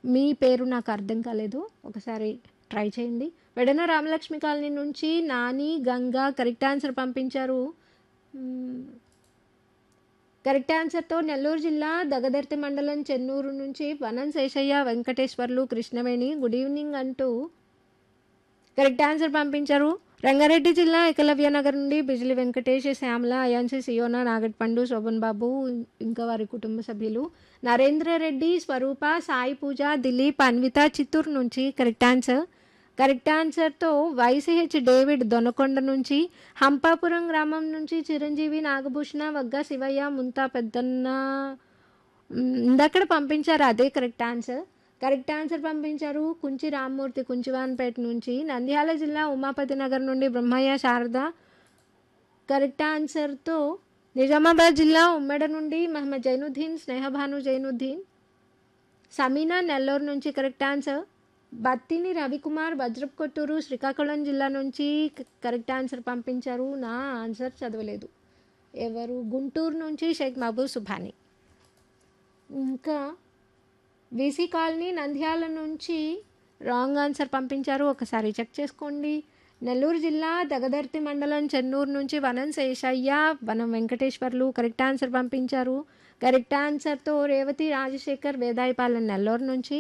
మీ పేరు నాకు అర్థం కాలేదు ఒకసారి ట్రై చేయండి వెడన రామలక్ష్మి కాలనీ నుంచి నాని గంగా కరెక్ట్ ఆన్సర్ పంపించారు మ్మ్. కరెక్ట్ ఆన్సర్తో నెల్లూరు జిల్లా దగదర్తి మండలం చెన్నూరు నుంచి వనం శేషయ్య వెంకటేశ్వర్లు కృష్ణవేణి గుడ్ ఈవినింగ్ అంటూ కరెక్ట్ ఆన్సర్ పంపించారు రంగారెడ్డి జిల్లా ఏకలవ్య నగర్ నుండి బిజిలి వెంకటేష్ శ్యామల అయాన్సి సియోనా నాగట్పండు శోభన్ బాబు ఇంకా వారి కుటుంబ సభ్యులు నరేంద్ర రెడ్డి స్వరూప సాయి పూజ దిలీప్ అన్విత చిత్తూరు నుంచి కరెక్ట్ ఆన్సర్ కరెక్ట్ ఆన్సర్తో వైసీహెచ్ డేవిడ్ దొనకొండ నుంచి హంపాపురం గ్రామం నుంచి చిరంజీవి నాగభూషణ వగ్గ శివయ్య ముంతా పెద్దన్న మ్, ఇందక్కడ పంపించారు అదే కరెక్ట్ ఆన్సర్ కరెక్ట్ ఆన్సర్ పంపించారు కుంచి రామ్మూర్తి కుంచివాన్పేట నుంచి నంద్యాల జిల్లా ఉమాపతి నగర్ నుండి బ్రహ్మయ్య శారద కరెక్ట్ ఆన్సర్తో నిజామాబాద్ జిల్లా ఉమ్మడ నుండి మహమ్మద్ జైనుద్దీన్ స్నేహభాను జైనుద్దీన్ సమీనా నెల్లూరు నుంచి కరెక్ట్ ఆన్సర్ బత్తిని రవికుమార్ వజ్రప్ కొట్టూరు శ్రీకాకుళం జిల్లా నుంచి క- కరెక్ట్ ఆన్సర్ పంపించారు నా ఆన్సర్ చదవలేదు ఎవరు గుంటూరు నుంచి షేక్ మహబూబ్ సుభాని ఇంకా వీసీ కాలనీ నంద్యాల నుంచి రాంగ్ ఆన్సర్ పంపించారు ఒకసారి చెక్ చేసుకోండి నెల్లూరు జిల్లా దగదర్తి మండలం చెన్నూరు నుంచి వనం శేషయ్య వనం వెంకటేశ్వర్లు కరెక్ట్ ఆన్సర్ పంపించారు కరెక్ట్ ఆన్సర్తో రేవతి రాజశేఖర్ వేదాయపాలెం నెల్లూరు నుంచి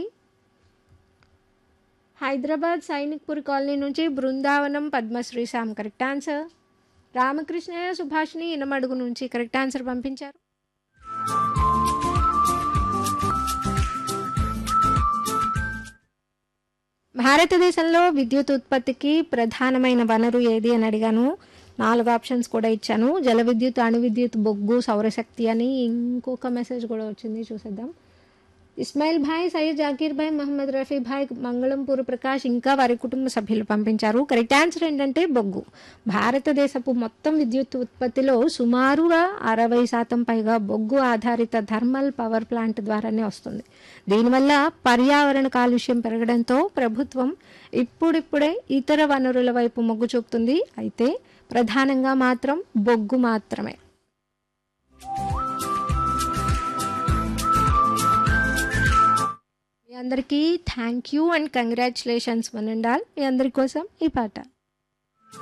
హైదరాబాద్ సైనిక్పూర్ కాలనీ నుంచి బృందావనం పద్మశ్రీ శ్యామ్ కరెక్ట్ ఆన్సర్ రామకృష్ణయ్య సుభాష్ని ఇనమడుగు నుంచి కరెక్ట్ ఆన్సర్ పంపించారు భారతదేశంలో విద్యుత్ ఉత్పత్తికి ప్రధానమైన వనరు ఏది అని అడిగాను నాలుగు ఆప్షన్స్ కూడా ఇచ్చాను జల విద్యుత్ అణు విద్యుత్ బొగ్గు సౌరశక్తి అని ఇంకొక మెసేజ్ కూడా వచ్చింది చూసేద్దాం ఇస్మాయిల్ భాయ్ సయ్యద్ జాకీర్ భాయ్ మహమ్మద్ రఫీ భాయ్ మంగళంపూర్ ప్రకాష్ ఇంకా వారి కుటుంబ సభ్యులు పంపించారు కరెక్ట్ ఆన్సర్ ఏంటంటే బొగ్గు భారతదేశపు మొత్తం విద్యుత్ ఉత్పత్తిలో సుమారుగా అరవై శాతం పైగా బొగ్గు ఆధారిత థర్మల్ పవర్ ప్లాంట్ ద్వారానే వస్తుంది దీనివల్ల పర్యావరణ కాలుష్యం పెరగడంతో ప్రభుత్వం ఇప్పుడిప్పుడే ఇతర వనరుల వైపు మొగ్గు చూపుతుంది అయితే ప్రధానంగా మాత్రం బొగ్గు మాత్రమే మీ అందరికీ thank you and congratulations one and all మీ అందరి కోసం ఈ పాట